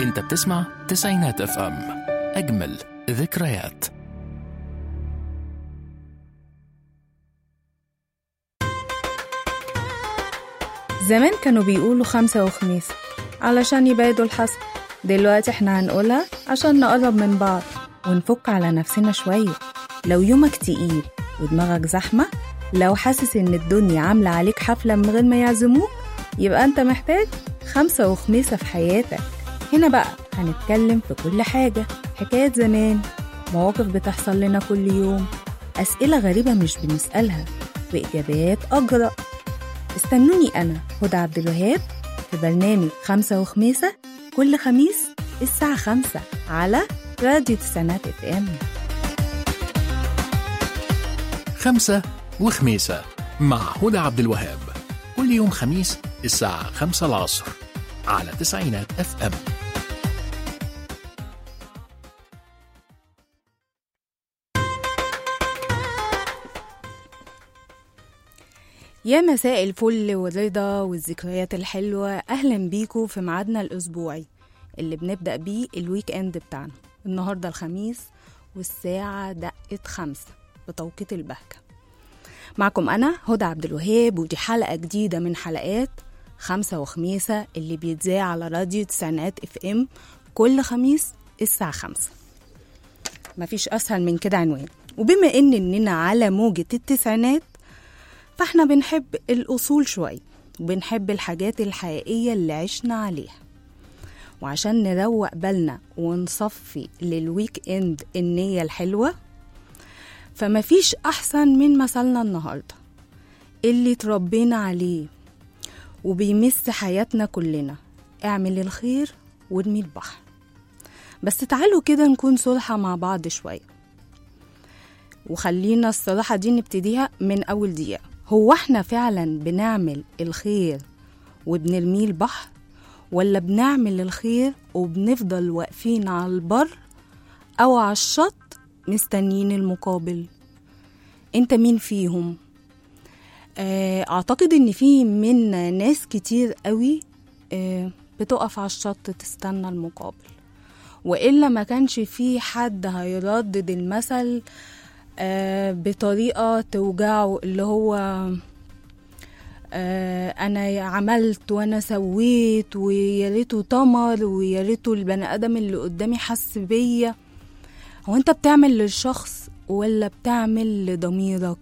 انت بتسمع تسعينات اف ام اجمل ذكريات زمان كانوا بيقولوا خمسة وخميس علشان يبعدوا الحسد دلوقتي احنا هنقولها عشان نقرب من بعض ونفك على نفسنا شوية لو يومك تقيل ودماغك زحمة لو حاسس ان الدنيا عاملة عليك حفلة من غير ما يعزموك يبقى انت محتاج خمسة وخميسة في حياتك هنا بقى هنتكلم في كل حاجة حكايات زمان مواقف بتحصل لنا كل يوم أسئلة غريبة مش بنسألها وإجابات أجرأ استنوني أنا هدى عبد الوهاب في برنامج خمسة وخميسة كل خميس الساعة خمسة على راديو تسعينات اف ام خمسة وخميسة مع هدى عبد الوهاب كل يوم خميس الساعة خمسة العصر على تسعينات اف ام يا مساء الفل والرضا والذكريات الحلوة أهلا بيكم في ميعادنا الأسبوعي اللي بنبدأ بيه الويك إند بتاعنا النهاردة الخميس والساعة دقت خمسة بتوقيت البهجة معكم أنا هدى عبد الوهاب ودي حلقة جديدة من حلقات خمسة وخميسة اللي بيتذاع على راديو تسعينات اف ام كل خميس الساعة خمسة مفيش أسهل من كده عنوان وبما إن إننا على موجة التسعينات فاحنا بنحب الأصول شوية وبنحب الحاجات الحقيقية اللي عشنا عليها وعشان نروق بالنا ونصفي للويك اند النية الحلوة فمفيش أحسن من مثلنا النهاردة اللي تربينا عليه وبيمس حياتنا كلنا اعمل الخير وارمي البحر بس تعالوا كده نكون صلحة مع بعض شوية وخلينا الصراحة دي نبتديها من أول دقيقة هو احنا فعلا بنعمل الخير وبنرميه البحر ولا بنعمل الخير وبنفضل واقفين على البر أو على الشط مستنيين المقابل انت مين فيهم آه، اعتقد ان في من ناس كتير قوي آه، بتقف على الشط تستنى المقابل والا ما كانش في حد هيردد المثل آه، بطريقه توجعه اللي هو آه، انا عملت وانا سويت ويا ريته تمر ويا ريته البني ادم اللي قدامي حس بيا هو انت بتعمل للشخص ولا بتعمل لضميرك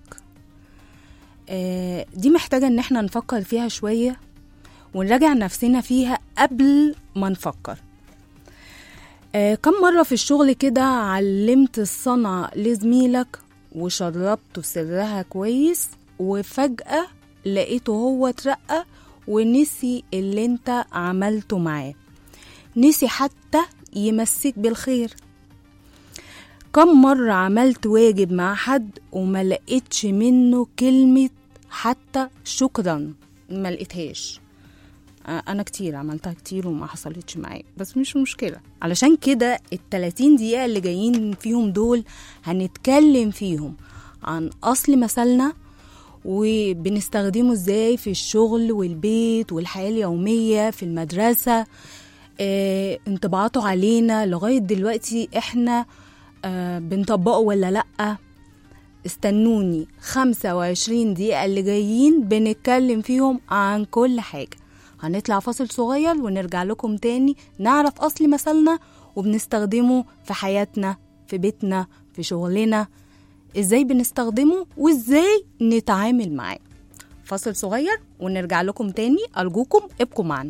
آه، دي محتاجه ان احنا نفكر فيها شويه ونراجع نفسنا فيها قبل ما نفكر آه، كم مرة في الشغل كده علمت الصنعة لزميلك وشربته سرها كويس وفجأة لقيته هو اترقى ونسي اللي انت عملته معاه نسي حتى يمسك بالخير كم مرة عملت واجب مع حد وما لقيتش منه كلمة حتى شكرا ما لقيتهاش انا كتير عملتها كتير وما حصلتش معايا بس مش مشكله علشان كده التلاتين دقيقه اللي جايين فيهم دول هنتكلم فيهم عن اصل مثلنا وبنستخدمه ازاي في الشغل والبيت والحياه اليوميه في المدرسه آه، انطباعاته علينا لغايه دلوقتي احنا آه، بنطبقه ولا لأ استنوني 25 دقيقة اللي جايين بنتكلم فيهم عن كل حاجة هنطلع فاصل صغير ونرجع لكم تاني نعرف أصل مثلنا وبنستخدمه في حياتنا في بيتنا في شغلنا ازاي بنستخدمه وازاي نتعامل معاه فاصل صغير ونرجع لكم تاني أرجوكم ابقوا معنا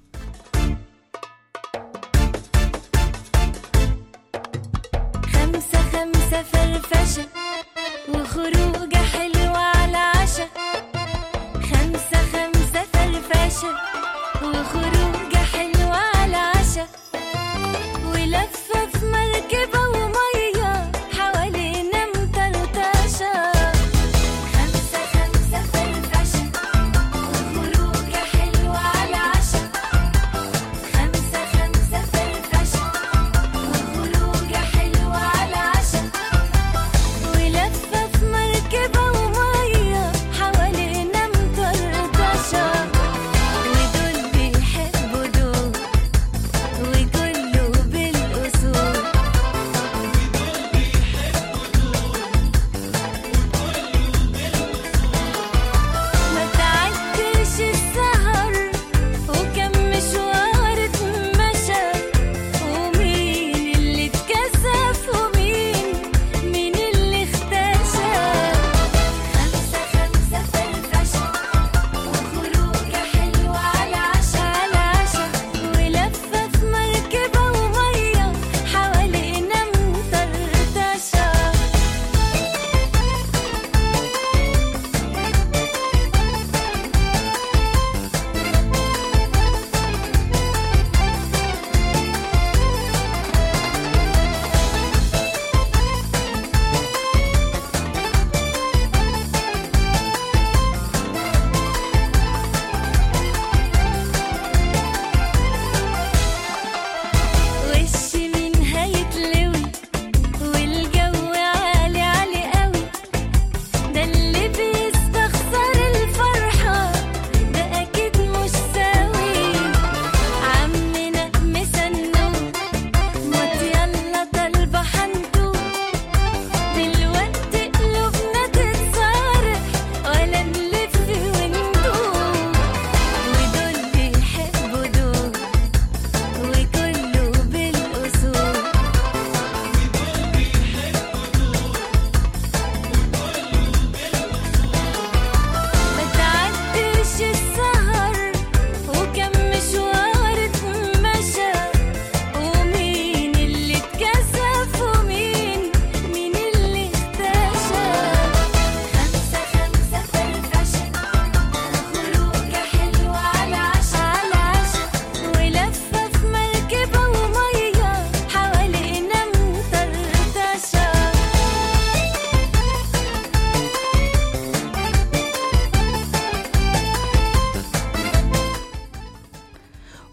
خمسة خمسة فرفشة وخروجة حلوة على عشا خمسة خمسة فرفشة وخروجة حلوة على عشا ولفة في مركبة ومية حوالينا مطرطشة خمسة خمسة فرفشة وخروجة حلوة على عشا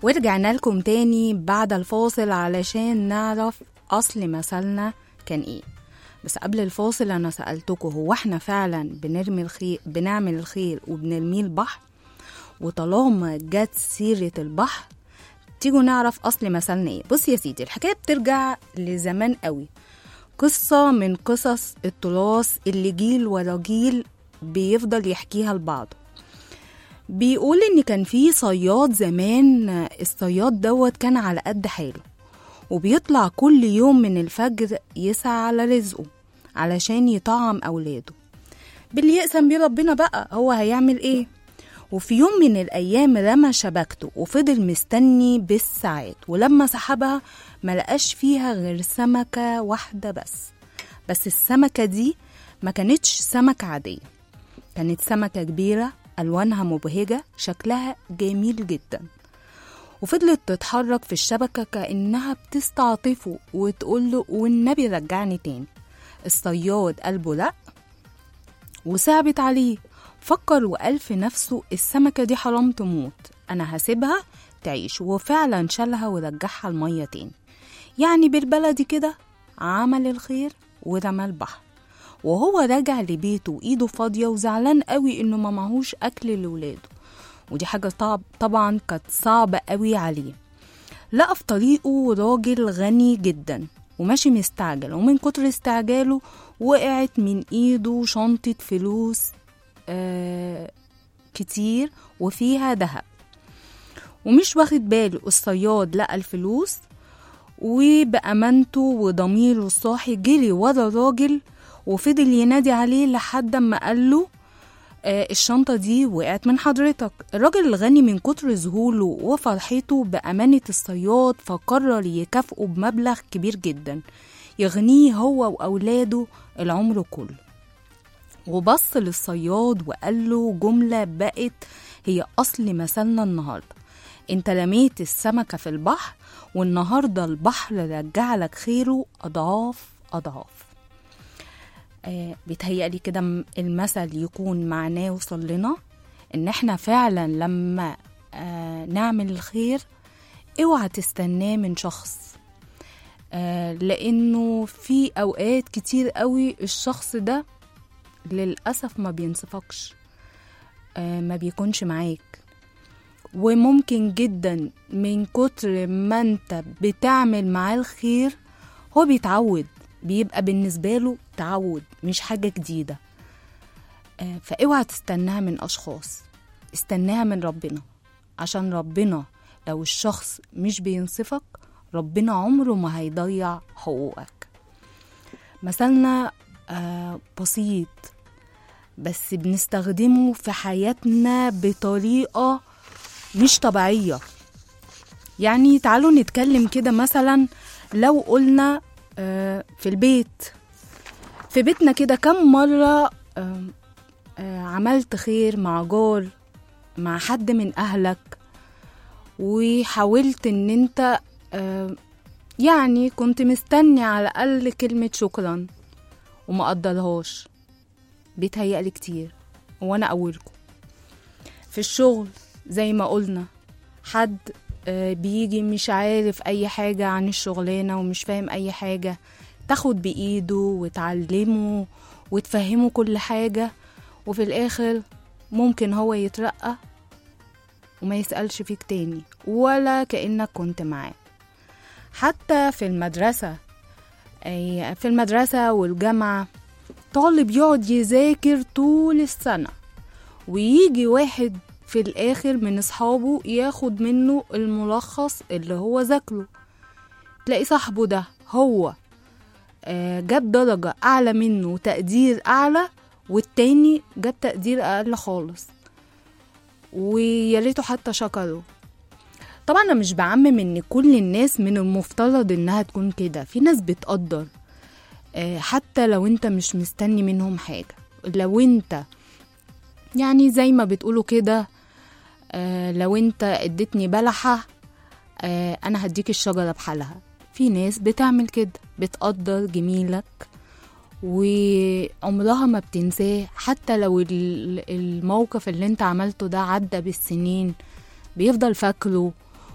ورجعنا لكم تاني بعد الفاصل علشان نعرف أصل مثلنا كان إيه بس قبل الفاصل أنا سألتكم هو إحنا فعلا بنرمي الخير بنعمل الخير وبنرميه البحر وطالما جت سيرة البحر تيجوا نعرف أصل مثلنا إيه بص يا سيدي الحكاية بترجع لزمان قوي قصة من قصص التراث اللي جيل ورا جيل بيفضل يحكيها لبعضه بيقول ان كان في صياد زمان الصياد دوت كان على قد حاله وبيطلع كل يوم من الفجر يسعى على رزقه علشان يطعم اولاده باللي يقسم بيه ربنا بقى هو هيعمل ايه وفي يوم من الايام رمى شبكته وفضل مستني بالساعات ولما سحبها ملقاش فيها غير سمكة واحدة بس بس السمكة دي ما كانتش سمكة عادية كانت سمكة كبيرة ألوانها مبهجة شكلها جميل جدا وفضلت تتحرك في الشبكة كأنها بتستعطفه وتقوله والنبي رجعني تاني الصياد قلبه لأ وصعبت عليه فكر وقال في نفسه السمكة دي حرام تموت أنا هسيبها تعيش وفعلا شالها ورجعها المية تاني يعني بالبلدي كده عمل الخير ورمى البحر وهو راجع لبيته وإيده فاضية وزعلان قوي إنه ما معهوش أكل لولاده ودي حاجة طب طبعا كانت صعبة قوي عليه لقى في طريقه راجل غني جدا وماشي مستعجل ومن كتر استعجاله وقعت من ايده شنطة فلوس آه كتير وفيها ذهب ومش واخد باله الصياد لقى الفلوس وبأمانته وضميره الصاحي جري ورا الراجل وفضل ينادي عليه لحد ما قال له آه الشنطة دي وقعت من حضرتك الراجل الغني من كتر ذهوله وفرحته بأمانة الصياد فقرر يكافئه بمبلغ كبير جدا يغنيه هو وأولاده العمر كله وبص للصياد وقال له جملة بقت هي أصل مثلنا النهاردة انت رميت السمكة في البحر والنهاردة البحر رجع لك خيره أضعاف أضعاف آه بيتهيألي كده م- المثل يكون معناه وصل لنا ان احنا فعلا لما آه نعمل الخير اوعى تستناه من شخص آه لانه في اوقات كتير قوي الشخص ده للاسف ما بينصفكش آه ما بيكونش معاك وممكن جدا من كتر ما انت بتعمل معاه الخير هو بيتعود بيبقى بالنسبة له تعود مش حاجة جديدة آه، فاوعى تستناها من أشخاص استناها من ربنا عشان ربنا لو الشخص مش بينصفك ربنا عمره ما هيضيع حقوقك مثلنا آه، بسيط بس بنستخدمه في حياتنا بطريقة مش طبيعية يعني تعالوا نتكلم كده مثلا لو قلنا آه، في البيت في بيتنا كده كم مرة آه، آه، عملت خير مع جار مع حد من أهلك وحاولت ان انت آه، يعني كنت مستني على الأقل كلمة شكرا وما قدرهاش بيتهيألي كتير وانا أولكم في الشغل زي ما قلنا حد آه، بيجي مش عارف اي حاجة عن الشغلانة ومش فاهم اي حاجة تاخد بإيده وتعلمه وتفهمه كل حاجة وفي الآخر ممكن هو يترقى وما يسألش فيك تاني ولا كأنك كنت معاه حتى في المدرسة أي في المدرسة والجامعة طالب يقعد يذاكر طول السنة ويجي واحد في الآخر من أصحابه ياخد منه الملخص اللي هو ذاكره تلاقي صاحبه ده هو آه، جاب درجة أعلى منه وتقدير أعلى والتاني جاب تقدير أقل خالص ويا ريته حتى شكره طبعا أنا مش بعمم إن كل الناس من المفترض إنها تكون كده في ناس بتقدر آه، حتى لو انت مش مستني منهم حاجة لو انت يعني زي ما بتقولوا كده آه، لو انت اديتني بلحة آه، انا هديك الشجرة بحالها في ناس بتعمل كده بتقدر جميلك وعمرها ما بتنساه حتى لو ال- الموقف اللي انت عملته ده عدى بالسنين بيفضل فاكره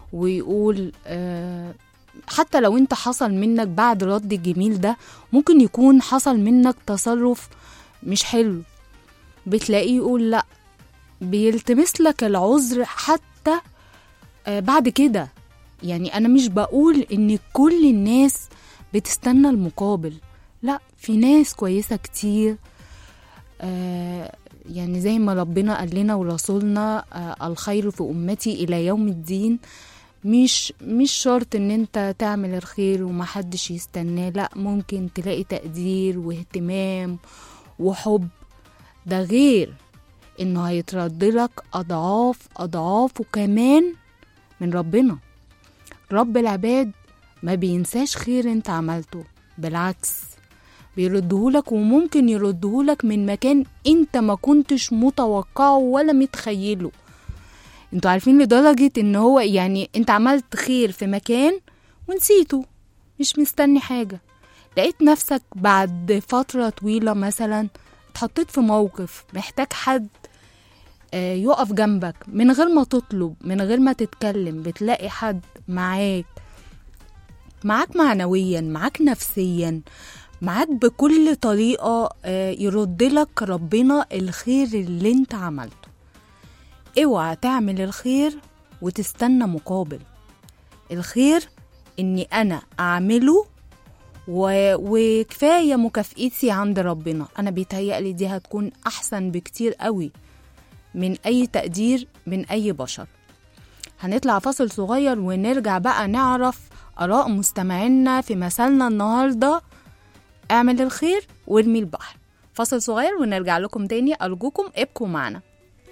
ويقول آه حتى لو انت حصل منك بعد رد الجميل ده ممكن يكون حصل منك تصرف مش حلو بتلاقيه يقول لا بيلتمس لك العذر حتى آه بعد كده يعني انا مش بقول ان كل الناس بتستنى المقابل لا في ناس كويسة كتير آه يعني زي ما ربنا قال لنا ورسولنا آه الخير في أمتي إلى يوم الدين مش مش شرط ان انت تعمل الخير ومحدش يستناه لا ممكن تلاقي تقدير واهتمام وحب ده غير انه هيترد لك اضعاف اضعاف وكمان من ربنا رب العباد ما بينساش خير انت عملته بالعكس بيردهولك وممكن يردهولك من مكان انت ما كنتش متوقعه ولا متخيله انتوا عارفين لدرجة ان هو يعني انت عملت خير في مكان ونسيته مش مستني حاجة لقيت نفسك بعد فترة طويلة مثلا اتحطيت في موقف محتاج حد آه، يقف جنبك من غير ما تطلب من غير ما تتكلم بتلاقي حد معاك معاك معنويا معاك نفسيا معاك بكل طريقة آه، يرد لك ربنا الخير اللي انت عملته اوعى تعمل الخير وتستنى مقابل الخير اني انا اعمله و... وكفايه مكافئتي عند ربنا انا بيتهيألي دي هتكون احسن بكتير قوي من اي تقدير من اي بشر هنطلع فاصل صغير ونرجع بقى نعرف اراء مستمعينا في مثلنا النهارده اعمل الخير وارمي البحر فاصل صغير ونرجع لكم تاني ارجوكم ابقوا معنا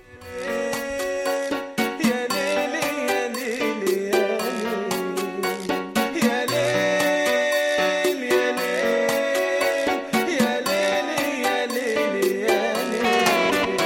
يا ليلي يا ليلي يا ليلي يا ليلي يا ليلي يا ليلي يا ليلي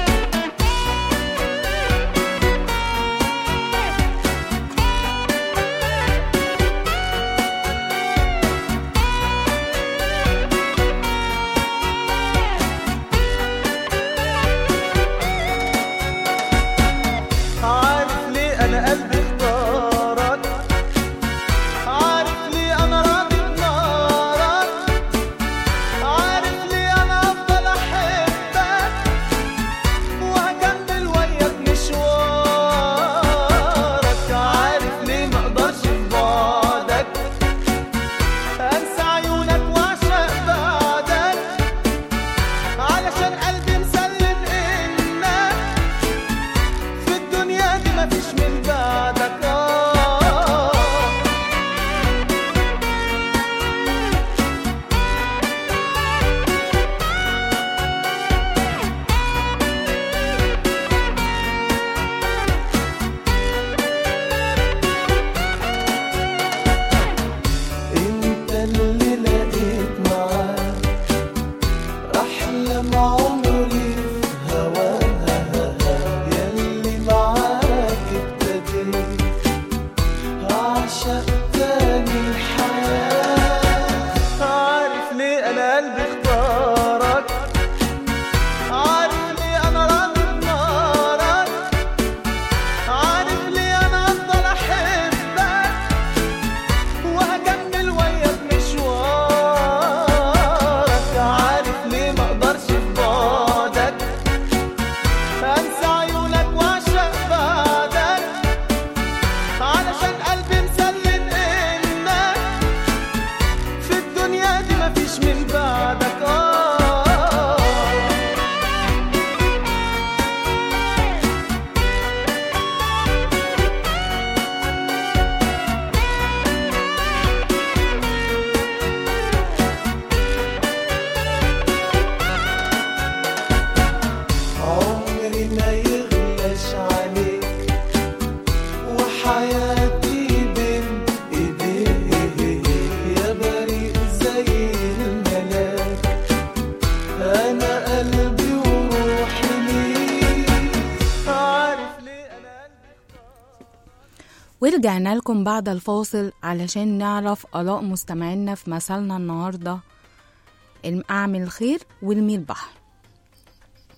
عارف ليه انا قلبي اختارك عارف ليه انا راضي بنارك عارف ليه انا افضل احبك وهكمل وياك مشوارك عارف ليه ما اقدرش في بعدك انسى عيونك واعشق بعدك علشان قلبي مسلم انك في الدنيا دي مفيش من بعدك آه انت اللي لقيت معاك احلم عمري في هواها ياللي معاك ابتديت اعشق تاني الحياة عارف ليه انا قلبي اختارك عارف ليه انا راضي بنارك عارف ليه انا افضل احبك وهكمل وياك مشوارك عارف ليه ما اقدرش في بعدك انسى عيونك واعشق بعدك علشان قلبي مسلم انك في الدنيا دي مفيش من بعدك آه عمري ما يغلاش عليك وحياتي بين ايديك يا بريء زي الملاك انا قلبي وروحي ليك عارف ليه انا قلبي ورجعنا لكم بعد الفاصل علشان نعرف آراء مستمعينا في مثلنا النهاردة الم- أعمل الخير وارمي البحر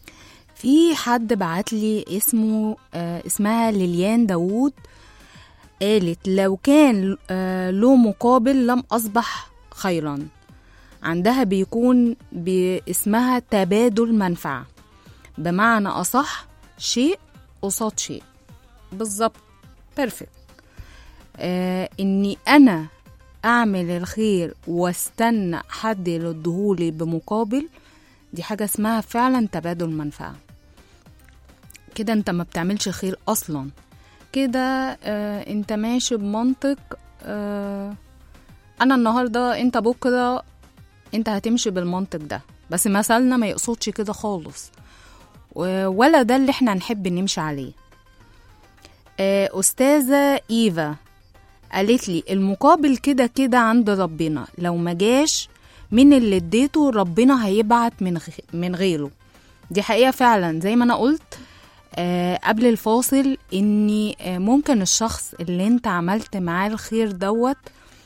في حد بعت لي اسمه آه اسمها ليليان داوود قالت لو كان آه، له مقابل لم أصبح خيرا عندها بيكون باسمها تبادل منفعة بمعنى أصح شيء قصاد شيء بالظبط بيرفكت آه إني أنا أعمل الخير واستنى حد يردهولي بمقابل دي حاجة اسمها فعلا تبادل منفعة كده انت ما بتعملش خير أصلا كده آه انت ماشي بمنطق آه انا النهارده انت بكره انت هتمشي بالمنطق ده بس مثلنا ما يقصدش كده خالص و- ولا ده اللي احنا نحب نمشي عليه آه، أستاذة إيفا قالت لي المقابل كده كده عند ربنا لو ما جاش من اللي اديته ربنا هيبعت من غ- من غيره دي حقيقة فعلا زي ما أنا قلت آه قبل الفاصل إني آه ممكن الشخص اللي أنت عملت معاه الخير دوت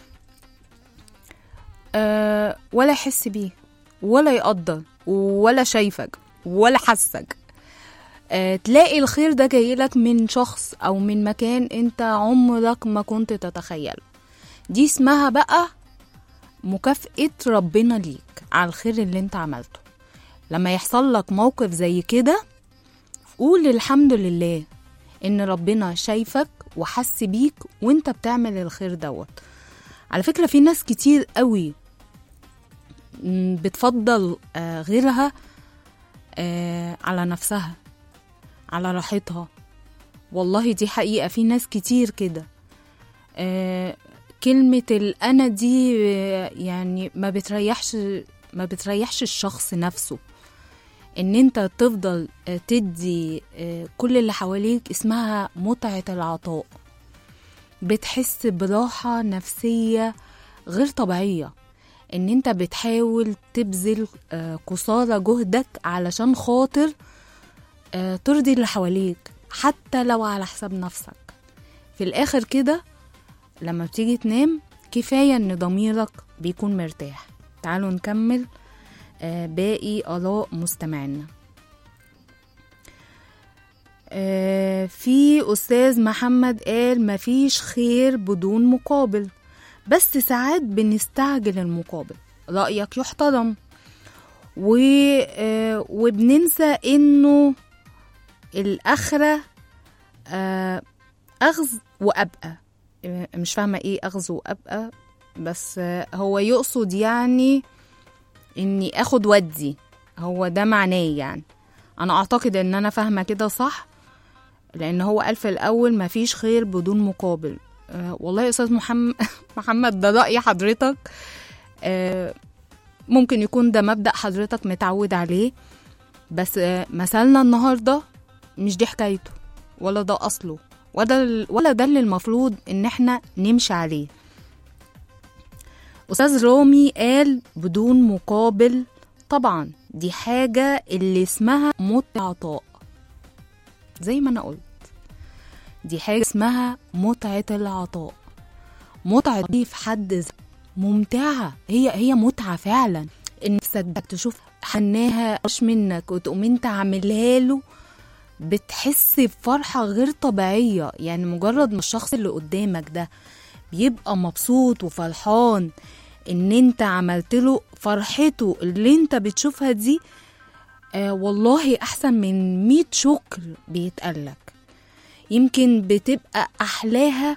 آه ولا يحس بيه ولا يقدر ولا شايفك ولا حسك آه تلاقي الخير ده جايلك من شخص أو من مكان أنت عمرك ما كنت تتخيله دي اسمها بقى مكافأة ربنا ليك على الخير اللي انت عملته لما يحصل لك موقف زي كده قول الحمد لله ان ربنا شايفك وحس بيك وانت بتعمل الخير دوت على فكرة في ناس كتير قوي م، بتفضل آه، غيرها آه، على نفسها على راحتها والله دي حقيقة في ناس كتير كده آه، كلمة الأنا دي آه، يعني ما بتريحش ما بتريحش الشخص نفسه ان انت تفضل آه، تدي آه، كل اللي حواليك اسمها متعة العطاء بتحس براحة نفسية غير طبيعية ان انت بتحاول تبذل آه، قصارى جهدك علشان خاطر آه، ترضي اللي حواليك حتى لو على حساب نفسك في الاخر كده لما بتيجي تنام كفاية ان ضميرك بيكون مرتاح تعالوا نكمل آه، باقي آراء مستمعينا آه، في أستاذ محمد قال مفيش خير بدون مقابل بس ساعات بنستعجل المقابل رأيك يحترم و... آه، وبننسى إنه الآخرة آه، أخذ وأبقى آه، مش فاهمة إيه أخذ وأبقى بس آه، هو يقصد يعني إني أخد ودي هو ده معناه يعني أنا أعتقد إن أنا فاهمة كده صح لأن هو قال في الأول مفيش خير بدون مقابل أه والله يا أستاذ محمد محمد ده رأي حضرتك أه ممكن يكون ده مبدأ حضرتك متعود عليه بس أه مثلنا النهاردة مش دي حكايته ولا ده أصله ولا ولا ده اللي المفروض إن احنا نمشي عليه أستاذ رامي قال بدون مقابل طبعا دي حاجة اللي اسمها متعة عطاء زي ما أنا قلت دي حاجة اسمها متعة العطاء متعة دي في حد ذاتها ممتعة هي هي متعة فعلا إن نفسك تشوف حناها مش منك وتقوم انت عاملها له بتحس بفرحة غير طبيعية يعني مجرد ما الشخص اللي قدامك ده بيبقى مبسوط وفرحان ان انت عملت له فرحته اللي انت بتشوفها دي آه والله احسن من مية شكر بيتقالك يمكن بتبقى احلاها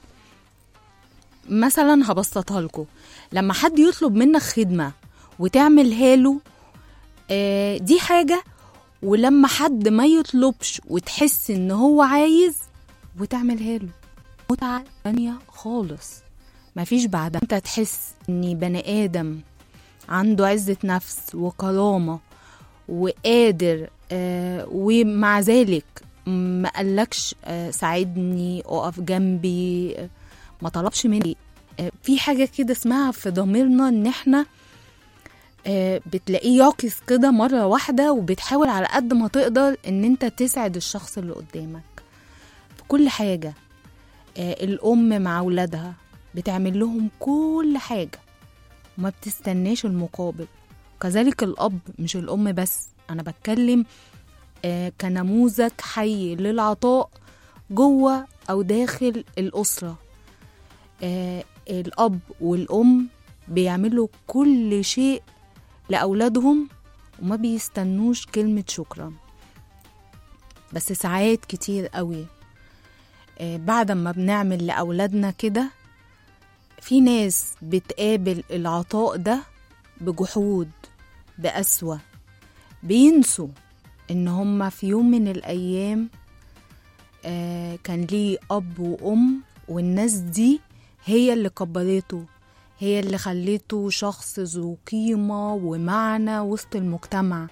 مثلا هبسطها لكم لما حد يطلب منك خدمة وتعملها له آه دي حاجة ولما حد ما يطلبش وتحس ان هو عايز وتعملها له متعة تانية خالص مفيش بعدها انت تحس اني بني ادم عنده عزة نفس وكرامة وقادر آه ومع ذلك ما قالكش آه ساعدني اقف جنبي آه ما طلبش مني آه في حاجة كده اسمها في ضميرنا ان احنا آه بتلاقيه يعكس كده مرة واحدة وبتحاول على قد ما تقدر ان انت تسعد الشخص اللي قدامك في كل حاجة آه الأم مع ولادها بتعمل لهم كل حاجة وما بتستناش المقابل كذلك الأب مش الأم بس أنا بتكلم آه كنموذج حي للعطاء جوه أو داخل الأسرة آه الأب والأم بيعملوا كل شيء لأولادهم وما بيستنوش كلمة شكرا بس ساعات كتير قوي آه بعد ما بنعمل لأولادنا كده في ناس بتقابل العطاء ده بجحود بقسوة بينسوا إن هما في يوم من الأيام آه كان ليه أب وأم والناس دي هي اللي كبرته هي اللي خليته شخص ذو قيمة ومعنى وسط المجتمع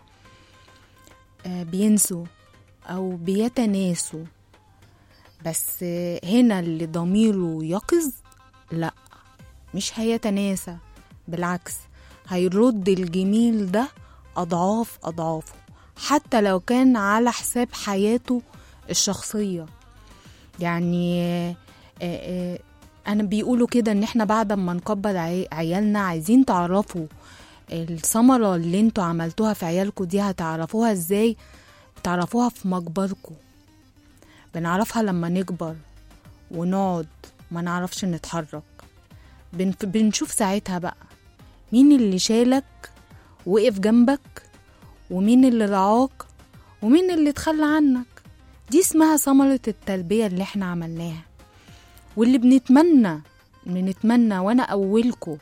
آه بينسوا أو بيتناسوا بس آه هنا اللي ضميره يقظ لأ مش هيتناسى بالعكس هيرد الجميل ده أضعاف أضعافه حتى لو كان على حساب حياته الشخصية يعني آه، آه، أنا بيقولوا كده إن إحنا بعد ما نكبر عي- عيالنا عايزين تعرفوا الثمرة اللي انتوا عملتوها في عيالكوا دي هتعرفوها ازاي بتعرفوها في مجبركوا بنعرفها لما نكبر ونقعد ما نعرفش نتحرك بن- بنشوف ساعتها بقى مين اللي شالك وقف جنبك ومين اللي رعاك ومين اللي اتخلى عنك دي اسمها ثمرة التربية اللي احنا عملناها واللي بنتمنى بنتمنى وانا اولكم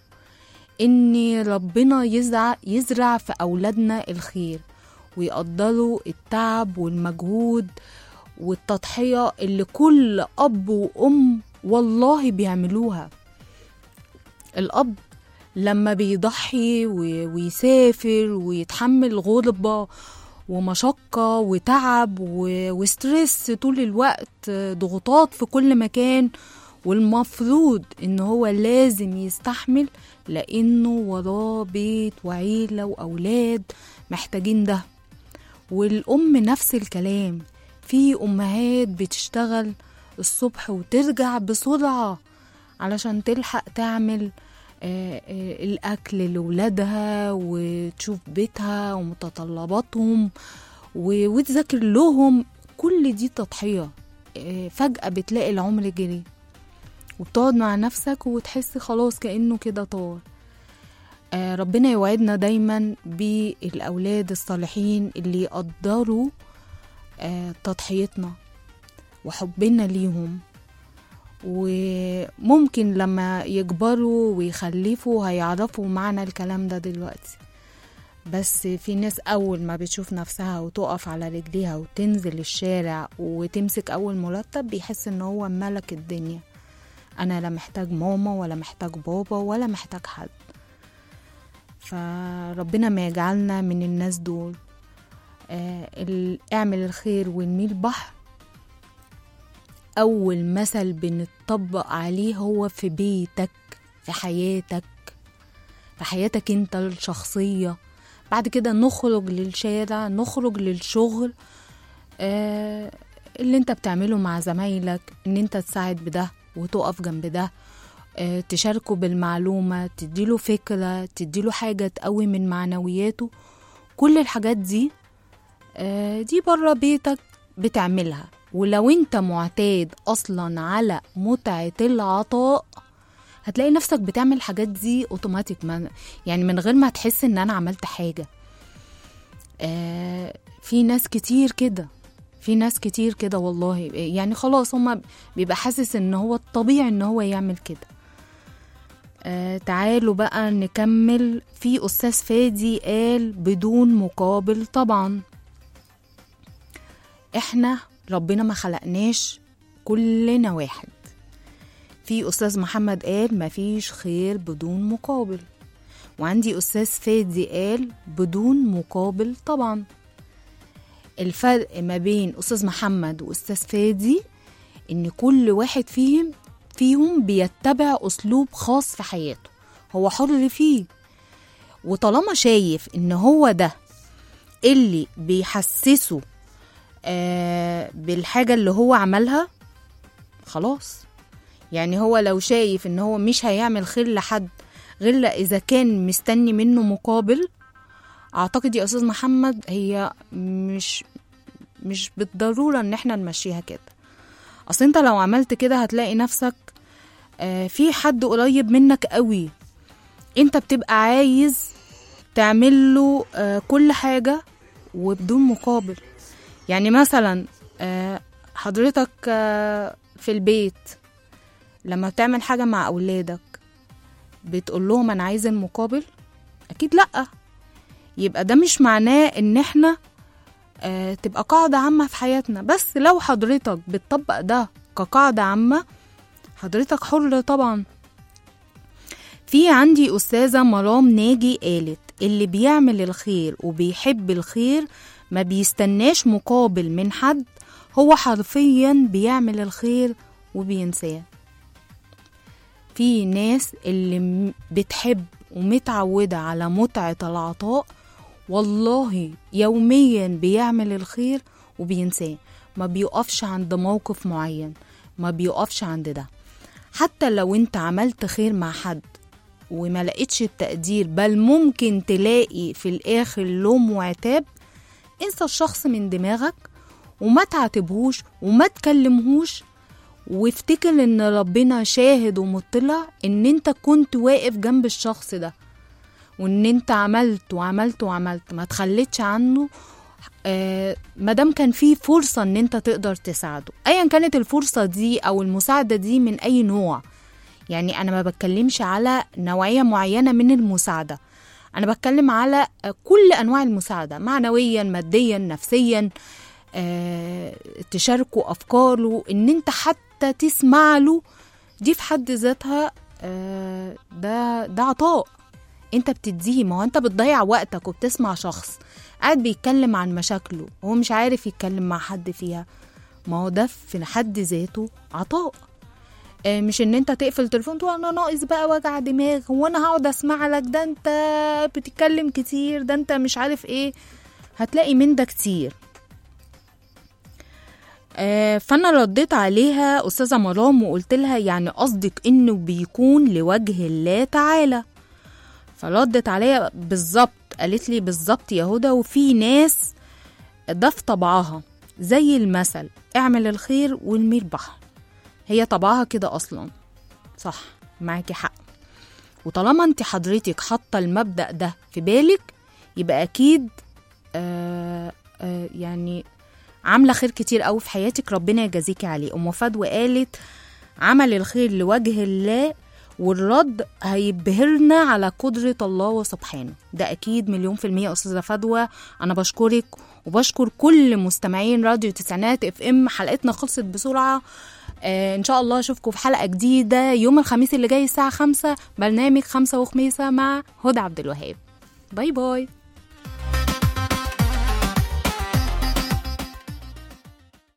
ان ربنا يزرع يزرع في اولادنا الخير ويقدروا التعب والمجهود والتضحية اللي كل اب وام والله بيعملوها الاب لما بيضحي و- ويسافر ويتحمل غربة ومشقة وتعب و- وستريس طول الوقت ضغوطات في كل مكان والمفروض ان هو لازم يستحمل لانه وراه بيت وعيلة واولاد محتاجين ده والام نفس الكلام في امهات بتشتغل الصبح وترجع بسرعة علشان تلحق تعمل آه، آه، الأكل لولادها وتشوف بيتها ومتطلباتهم و- وتذاكر لهم كل دي تضحية آه، فجأة بتلاقي العمر جري وبتقعد مع نفسك وتحس خلاص كأنه كده طار آه، ربنا يوعدنا دايما بالأولاد الصالحين اللي يقدروا آه، تضحيتنا وحبنا ليهم وممكن لما يكبروا ويخلفوا هيعرفوا معنى الكلام ده دلوقتي بس في ناس أول ما بتشوف نفسها وتقف على رجليها وتنزل الشارع وتمسك أول مرتب بيحس إن هو ملك الدنيا أنا لا محتاج ماما ولا محتاج بابا ولا محتاج حد فربنا ما يجعلنا من الناس دول آه ال- اعمل الخير وارمي البحر أول مثل بنطبق عليه هو في بيتك في حياتك في حياتك انت الشخصية بعد كده نخرج للشارع نخرج للشغل آه اللي انت بتعمله مع زمايلك ان انت تساعد بده وتقف جنب ده آه تشاركه بالمعلومة تديله فكرة تديله حاجة تقوي من معنوياته كل الحاجات دي آه دي بره بيتك بتعملها ولو انت معتاد اصلا على متعة العطاء هتلاقي نفسك بتعمل الحاجات دي اوتوماتيك ما يعني من غير ما تحس ان انا عملت حاجة آه في ناس كتير كده في ناس كتير كده والله يعني خلاص هما بيبقى حاسس ان هو الطبيعي ان هو يعمل كده آه تعالوا بقى نكمل في استاذ فادي قال بدون مقابل طبعا احنا ربنا ما خلقناش كلنا واحد في أستاذ محمد قال مفيش خير بدون مقابل وعندي أستاذ فادي قال بدون مقابل طبعا الفرق ما بين أستاذ محمد وأستاذ فادي إن كل واحد فيهم فيهم بيتبع أسلوب خاص في حياته هو حر فيه وطالما شايف إن هو ده اللي بيحسسه آه بالحاجة اللي هو عملها خلاص يعني هو لو شايف ان هو مش هيعمل خير لحد غير لا اذا كان مستني منه مقابل اعتقد يا استاذ محمد هي مش مش بالضرورة ان احنا نمشيها كده اصل انت لو عملت كده هتلاقي نفسك آه في حد قريب منك قوي انت بتبقى عايز تعمل له آه كل حاجة وبدون مقابل يعني مثلا آه حضرتك آه في البيت لما بتعمل حاجة مع أولادك بتقول لهم أنا عايز المقابل أكيد لأ يبقى ده مش معناه إن إحنا آه تبقى قاعدة عامة في حياتنا بس لو حضرتك بتطبق ده كقاعدة عامة حضرتك حر طبعا في عندي أستاذة مرام ناجي قالت اللي بيعمل الخير وبيحب الخير ما بيستناش مقابل من حد هو حرفيا بيعمل الخير وبينساه في ناس اللي م- بتحب ومتعودة على متعة العطاء والله يوميا بيعمل الخير وبينساه ما بيقفش عند موقف معين ما بيقفش عند ده حتى لو انت عملت خير مع حد وما لقيتش التقدير بل ممكن تلاقي في الآخر لوم وعتاب انسى الشخص من دماغك وما تعاتبهوش وما تكلمهوش وافتكر ان ربنا شاهد ومطلع ان انت كنت واقف جنب الشخص ده وان انت عملت وعملت وعملت ما تخليتش عنه آه مادام كان في فرصة ان انت تقدر تساعده ايا كانت الفرصة دي او المساعدة دي من اي نوع يعني انا ما بتكلمش على نوعية معينة من المساعدة انا بتكلم على آه، كل انواع المساعدة معنويا ماديا نفسيا آه، تشاركوا افكاره ان انت حتى تسمع له دي في حد ذاتها آه، ده ده عطاء انت بتديه ما هو انت بتضيع وقتك وبتسمع شخص قاعد بيتكلم عن مشاكله هو مش عارف يتكلم مع حد فيها ما هو ده في حد ذاته عطاء آه، مش ان انت تقفل تليفون تقول انا ناقص بقى وجع دماغ هو انا هقعد اسمع لك ده انت بتتكلم كتير ده انت مش عارف ايه هتلاقي من ده كتير آه، فانا رديت عليها استاذه مرام وقلت لها يعني قصدك انه بيكون لوجه الله تعالى فردت عليا بالظبط قالت لي بالظبط يا هدى وفي ناس ده في طبعها زي المثل اعمل الخير والميل بحر هي طبعها كده اصلا صح معاكي حق وطالما انت حضرتك حاطه المبدأ ده في بالك يبقى اكيد آه آه يعني عامله خير كتير قوي في حياتك ربنا يجازيكي عليه ام فدوى قالت عمل الخير لوجه الله والرد هيبهرنا على قدرة الله وسبحانه ده أكيد مليون في المية أستاذة فدوى أنا بشكرك وبشكر كل مستمعين راديو تسعينات اف ام حلقتنا خلصت بسرعة آه إن شاء الله أشوفكم في حلقة جديدة يوم الخميس اللي جاي الساعة خمسة برنامج خمسة وخميسة مع هدى عبد الوهاب باي باي